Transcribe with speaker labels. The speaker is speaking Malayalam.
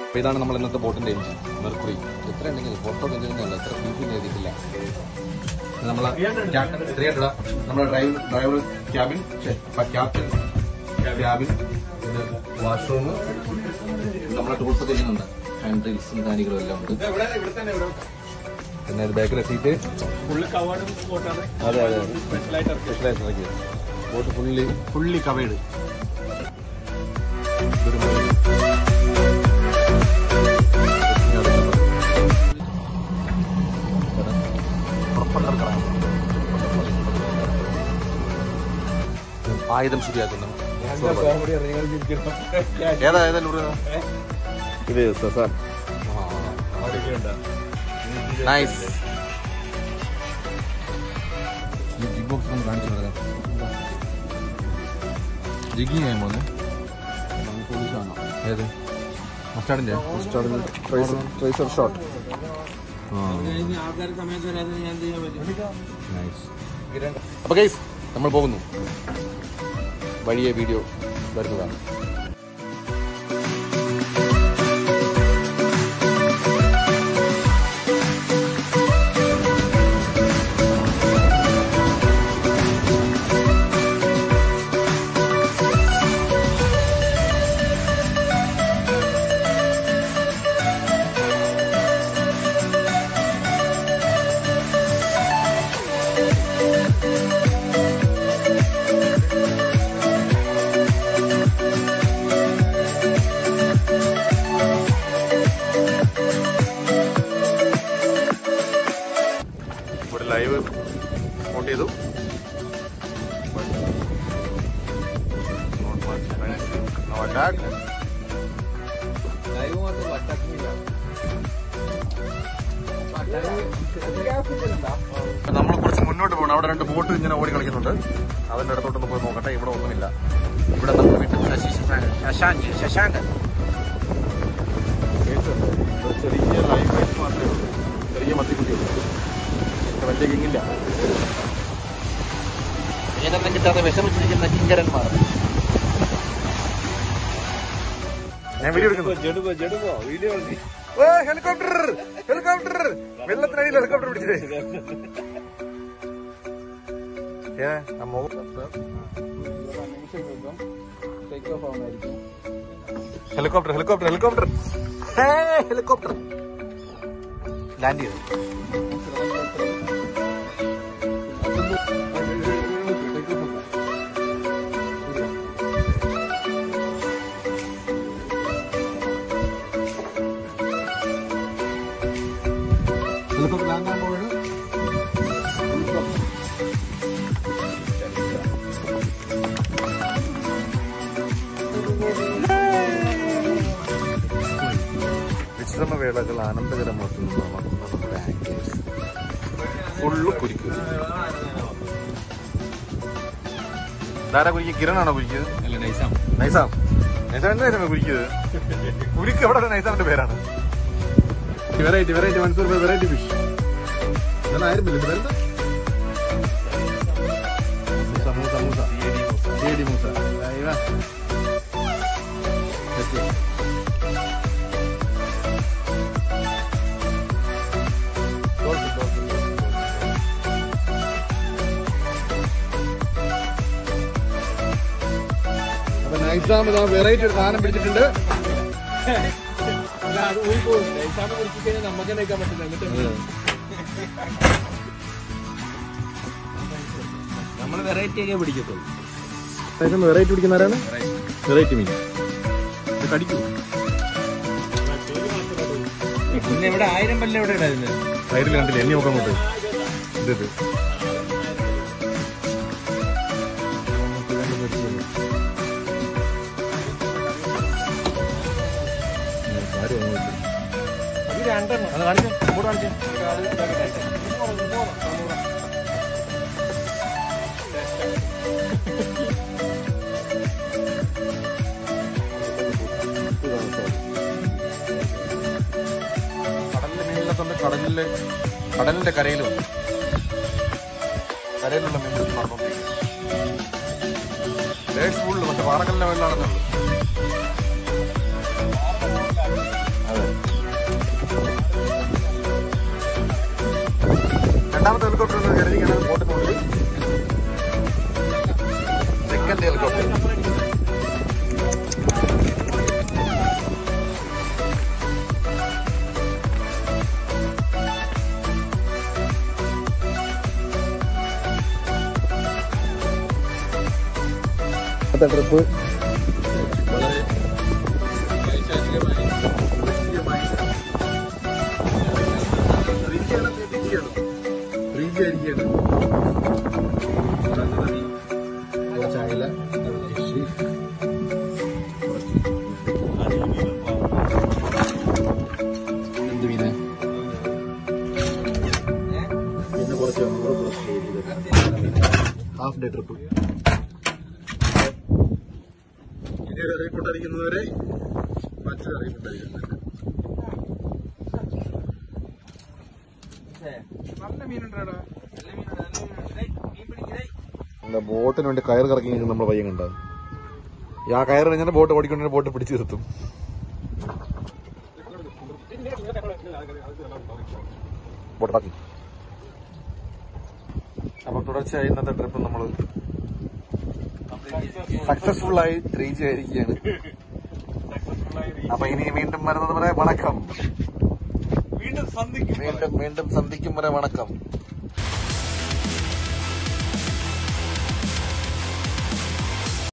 Speaker 1: അപ്പോൾ ഇതാണ് നമ്മൾ ഇന്നത്തെ ബോട്ടിൻ്റെ എഞ്ചിൻ മെർക്കുറി എത്ര ഉണ്ടെങ്കിൽ ഫോട്ടോ എഞ്ചിനൊന്നുമല്ല എത്ര പി പി എഴുതിയിട്ടില്ല ഇത് നമ്മളെ ക്യാപ്റ്റൻ ത്രീ ഹൺഡ്രഡ് നമ്മുടെ driver driver cabin captain cabin ഇത് വാഷ്റൂം നമ്മളെ ടൂൾസ് ഒക്കെ ചെയ്യുന്നുണ്ട് ഹാൻഡ് ഡ്രിൽസും കാര്യങ്ങളും എല്ലാം ഉണ്ട് പിന്നെ ഇത് ബാക്കിലെ സീറ്റ്
Speaker 2: ഫുള്ള് കവേർഡ് ബോട്ടാണ്
Speaker 1: അതെ അതെ
Speaker 2: സ്പെഷ്യലായിട്ട് ഇറക്കി
Speaker 1: സ്പെഷ്യലായിട്ട് ഇറക്കിയത് ബോട്ട് ഫുള്ളി
Speaker 2: ഫുള്ളി കവേർഡ്
Speaker 1: ആയുധം ശരിയാക്കുന്നു ഏതാ ഏതാ ലൂറ്
Speaker 3: ഇത് സസാൻ
Speaker 1: നൈസ് ജിഗ് ബോക്സ് ഒന്ന് കാണിച്ചു തരാം ജിഗിങ് ചെയ്യാൻ പോകുന്നത് ഏത് മസ്റ്റാർഡിന്റെ
Speaker 3: ട്രേസർ ഷോട്ട്
Speaker 2: ആൾക്കാർ സമയത്ത് വരാതെ ഞാൻ ചെയ്യാൻ പറ്റും
Speaker 1: നൈസ് അപ്പൊ ഗൈസ് നമ്മൾ പോകുന്നു വഴിയെ വീഡിയോ വരുന്നതാണ്
Speaker 3: ഇവിടെ ലൈവ് സ്പോട്ട് ചെയ്തു No attack. നമ്മൾ കുറച്ച് മുന്നോട്ട് പോകണം അവിടെ രണ്ട് ബോട്ട് ഇങ്ങനെ ഓടി കളിക്കുന്നുണ്ട് അതിന്റെ അടുത്തോട്ടൊന്ന് പോയി നോക്കട്ടെ ഇവിടെ ഒന്നുമില്ല ഇവിടെ നമ്മൾ വീട്ടിൽ ശശാങ്ക് ശശാങ്ക് ചെറിയ ലൈവ് വെയിറ്റ് മാത്രമേ ഉള്ളൂ ചെറിയ മത്തിക്കുട്ടിയുള്ളൂ വലിയ കിങ്ങില്ല
Speaker 1: ഏതെല്ലാം കിട്ടാതെ വിഷമിച്ചിരിക്കുന്ന കിങ്കരന്മാർ
Speaker 3: ഞാൻ വീഡിയോ എടുക്കുന്നു
Speaker 2: ജഡുപോ ജഡുപോ വീഡിയോ
Speaker 3: ഓ ഹെലികോപ്റ്റർ ഹെലികോപ്റ്റർ വെള്ളത്തിനടിയിൽ ഹെലികോപ്റ്റർ പിടിച്ചിട്ടേ ഏ അമ്മോ helicopter helicopter helicopter helicopter land ചെയ്തു
Speaker 1: ഹെലികോപ്റ്റർ ലാൻഡ് ആകുമ്പോൾ
Speaker 3: വിശ്രമവേളകൾ ആനന്ദകരമാക്കുന്ന നമ്മുടെ ആക്ടേഴ്സ് ഫുള്ള് കുരിക്കുക ധാരാ കുരിക്കുക കിരണാണോ കുരിക്കുന്നത്
Speaker 1: അല്ല നൈസാം
Speaker 3: നൈസാം നൈസാം എന്തായിരുന്നു കുരിക്കുന്നത് കുരിക്ക് എവിടെ നൈസാമിന്റെ പേരാണ് variety variety Mansoor variety fish ഇതെല്ലാം ആയിരുന്നില്ല ഇത് വരുന്നത് മൂസ മൂസ മൂസ ഏടി മൂസ അയ്യോ. എത്തി. Dolphin, dolphin, dolphin, dolphin. അപ്പൊ നൈസാം ഇതാ വെറൈറ്റി ഒരു സാധനം പിടിച്ചിട്ടുണ്ട്
Speaker 2: അല്ല അത് ഊരി പോകും ലൈസാണ് കുടിച്ചു കഴിഞ്ഞാൽ നമുക്ക് തന്നെ നിൽക്കാൻ പറ്റില്ല എന്നിട്ട് നമ്മൾ വെറൈറ്റി ഒക്കെ പിടിക്കത്തുള്ളൂ
Speaker 3: നൈസാം വെറൈറ്റി പിടിക്കുന്നവരാണ് വെറൈറ്റി മീൻ ഇത് കടിക്കൂ
Speaker 2: പിന്നെ ഇവിടെ ആയിരം പല്ല എവിടെ ഉണ്ടായിരുന്നു
Speaker 3: സൈഡിൽ കണ്ടില്ല എന്നെ നോക്കാൻ അങ്ങോട്ട് ഇത് ഇത്
Speaker 2: അത് രണ്ടെണ്ണം
Speaker 3: അത് കാണിക്കാം അങ്ങോട്ട് കാണിക്കാം കടലിലെ മീനില്ലാത്തതുകൊണ്ട് കടലിലെ കടലിന്റെ കരയിലും കരയിലുള്ള മീനുകൾ നടന്നുകൊണ്ടിരിക്കും സ്കൂളിൽ മറ്റേ പാറക്കല്ലിന്റെ വെള്ളമാണെന്നുള്ളൂ വഴിക്കാണ് ബോട്ടിനുള്ളിൽ സെക്കൻഡ് ഹെലികോപ്റ്റർ ട്രിപ്പ്
Speaker 2: വളരെ പൈശാചികമായി
Speaker 1: ചായല എന്ത് മീന് പിന്നെ കുറച്ച് ഹാഫ് ഡേ ട്രിപ്പ്
Speaker 3: ഇനി ഒരു അറിയിക്കൊണ്ടിരിക്കുന്നവരെ മറ്റൊരു അറിയിക്കൊണ്ടിരിക്കുന്നുണ്ട് നമ്മുടെ ബോട്ടിന് വേണ്ടി കയർ കറക്കി നമ്മുടെ പയ്യൻ കണ്ട ആ കയർ കഴിഞ്ഞാൽ ബോട്ട് ഓടിക്കൊണ്ട് ബോട്ട് പിടിച്ചു നിർത്തും ബോട്ട് ബാക്കി അപ്പൊ തുടർച്ചയായി ഇന്നത്തെ ട്രിപ്പ് നമ്മൾ സക്സസ്ഫുൾ ആയി റീച്ച് ആയിരിക്കുകയാണ് അപ്പൊ ഇനി വീണ്ടും വരുന്നത് വരെ വണക്കം വീണ്ടും വീണ്ടും സന്ധിക്കും വരെ വണക്കം